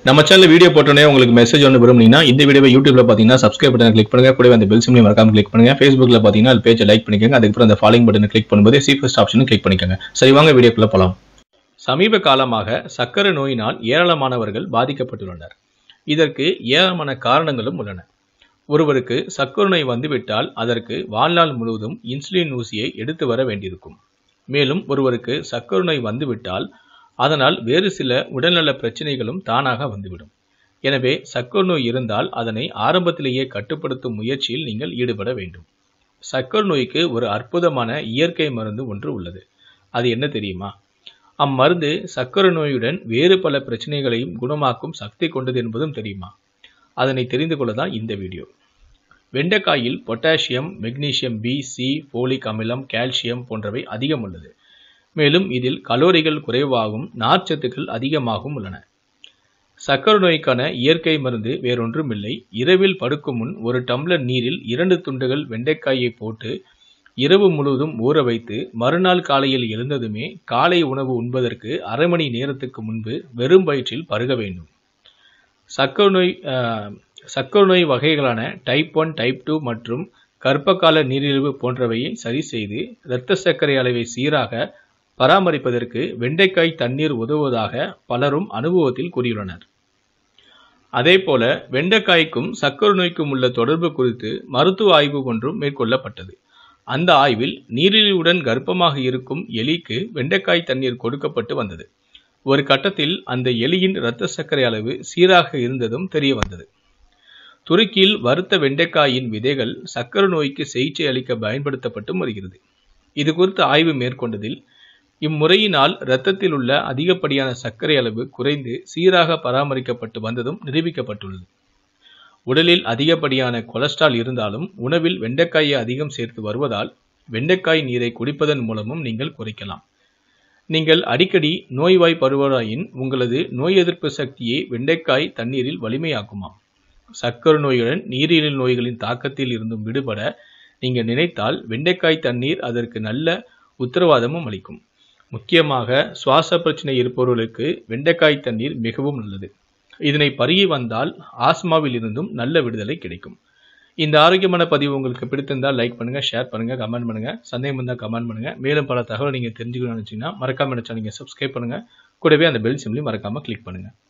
நம்ம channel video போட்டோன்னே உங்களுக்கு மெசேஜ் ஒன்று விரும்புனீங்கன்னா இந்த வீடியோவை யூடியூப்ல பார்த்தீங்கன்னா சப்ஸ்கிரைப் பட்டன் கிளிக் பண்ணுங்க கூடவே அந்த பெல் சிம்லையும் மறக்காம கிளிக் பண்ணுங்க ஃபேஸ்புக்ல பார்த்தீங்கன்னா அது பேஜை லைக் பண்ணிக்கோங்க அதுக்கப்புறம் அந்த ஃபாலோயிங் பட்டனை கிளிக் பண்ணும்போது சி ஃபர்ஸ்ட் ஆப்ஷனும் கிளிக் பண்ணிக்கோங்க சரி வாங்க வீடியோக்குள்ள போலாம் சமீப காலமாக சக்கரை நோயினால் ஏராளமானவர்கள் பாதிக்கப்பட்டுள்ளனர் இதற்கு ஏராளமான காரணங்களும் உள்ளன ஒருவருக்கு சர்க்கரை நோய் வந்துவிட்டால் அதற்கு வாழ்நாள் முழுவதும் இன்சுலின் ஊசியை எடுத்து வர வேண்டியிருக்கும் மேலும் ஒருவருக்கு சர்க்கரை நோய் வந்துவிட்டால் அதனால் வேறு சில உடல்நல பிரச்சனைகளும் தானாக வந்துவிடும் எனவே சர்க்கரை நோய் இருந்தால் அதனை ஆரம்பத்திலேயே கட்டுப்படுத்தும் முயற்சியில் நீங்கள் ஈடுபட வேண்டும் சர்க்கரை நோய்க்கு ஒரு அற்புதமான இயற்கை மருந்து ஒன்று உள்ளது அது என்ன தெரியுமா அம்மருந்து சர்க்கரை நோயுடன் வேறு பல பிரச்சனைகளையும் குணமாக்கும் சக்தி கொண்டது என்பதும் தெரியுமா அதனை தெரிந்து கொள்ள தான் இந்த வீடியோ வெண்டைக்காயில் potassium magnesium B C folic அமிலம் கால்சியம் போன்றவை அதிகம் உள்ளது மேலும் இதில் கலோரிகள் குறைவாகவும் நார்ச்சத்துக்கள் அதிகமாகவும் உள்ளன சர்க்கரை நோய்க்கான இயற்கை மருந்து வேறொன்றும் இல்லை இரவில் படுக்கும் முன் ஒரு டம்ளர் நீரில் இரண்டு துண்டுகள் வெண்டைக்காயை போட்டு இரவு முழுவதும் ஊற வைத்து மறுநாள் காலையில் எழுந்ததுமே காலை உணவு உண்பதற்கு அரை மணி நேரத்துக்கு முன்பு வெறும் வயிற்றில் பருக வேண்டும் சர்க்கரை நோய் அஹ், சர்க்கரை நோய் வகைகளான டைப் ஒன் டைப் டூ மற்றும் கர்ப்பகால நீரிழிவு போன்றவையை சரி செய்து இரத்த சர்க்கரை அளவை சீராக பராமரிப்பதற்கு வெண்டைக்காய் தண்ணீர் உதவுவதாக பலரும் அனுபவத்தில் கூறியுள்ளனர் அதேபோல வெண்டைக்காய்க்கும் சர்க்கரை நோய்க்கும் உள்ள தொடர்பு குறித்து மருத்துவ ஆய்வு ஒன்றும் மேற்கொள்ளப்பட்டது அந்த ஆய்வில் நீரிழிவுடன் கர்ப்பமாக இருக்கும் எலிக்கு வெண்டைக்காய் தண்ணீர் கொடுக்கப்பட்டு வந்தது ஒரு கட்டத்தில் அந்த எலியின் இரத்த சர்க்கரை அளவு சீராக இருந்ததும் தெரிய வந்தது துருக்கியில் வறுத்த வெண்டைக்காயின் விதைகள் சர்க்கரை நோய்க்கு சிகிச்சை அளிக்க பயன்படுத்தப்பட்டும் வருகிறது இது குறித்து ஆய்வு மேற்கொண்டதில் இம்முறையினால் இரத்தத்தில் உள்ள அதிகப்படியான சர்க்கரை அளவு குறைந்து சீராக பராமரிக்கப்பட்டு வந்ததும் நிரூபிக்கப்பட்டுள்ளது உடலில் அதிகப்படியான கொலஸ்ட்ரால் இருந்தாலும் உணவில் வெண்டைக்காயை அதிகம் சேர்த்து வருவதால் வெண்டைக்காய் நீரை குடிப்பதன் மூலமும் நீங்கள் குறைக்கலாம் நீங்கள் அடிக்கடி நோய்வாய்ப்படுவதாயின் உங்களது நோய் எதிர்ப்பு சக்தியை வெண்டைக்காய் தண்ணீரில் வலிமையாக்குமாம் சர்க்கரை நோயுடன் நீரிழிவு நோய்களின் தாக்கத்தில் இருந்தும் விடுபட நீங்கள் நினைத்தால் வெண்டைக்காய் தண்ணீர் அதற்கு நல்ல உத்தரவாதமும் அளிக்கும் முக்கியமாக சுவாச பிரச்சனை இருப்பவர்களுக்கு வெண்டைக்காய் தண்ணீர் மிகவும் நல்லது இதனை பருகி வந்தால் ஆஸ்மாவில் இருந்தும் நல்ல விடுதலை கிடைக்கும் இந்த ஆரோக்கியமான பதிவு உங்களுக்கு பிடித்திருந்தால் லைக் பண்ணுங்க ஷேர் பண்ணுங்க கமெண்ட் பண்ணுங்க சந்தேகம் இருந்தால் கமெண்ட் பண்ணுங்க மேலும் பல தகவல் நீங்க தெரிஞ்சுக்கணும்னு நினைச்சீங்கன்னா மறக்காம நினைச்சா நீங்க சப்ஸ்கிரைப் பண்ணுங்க கூடவே அந்த பெல் சிம்லையும் மறக்காம கிளிக் பண்ணுங்க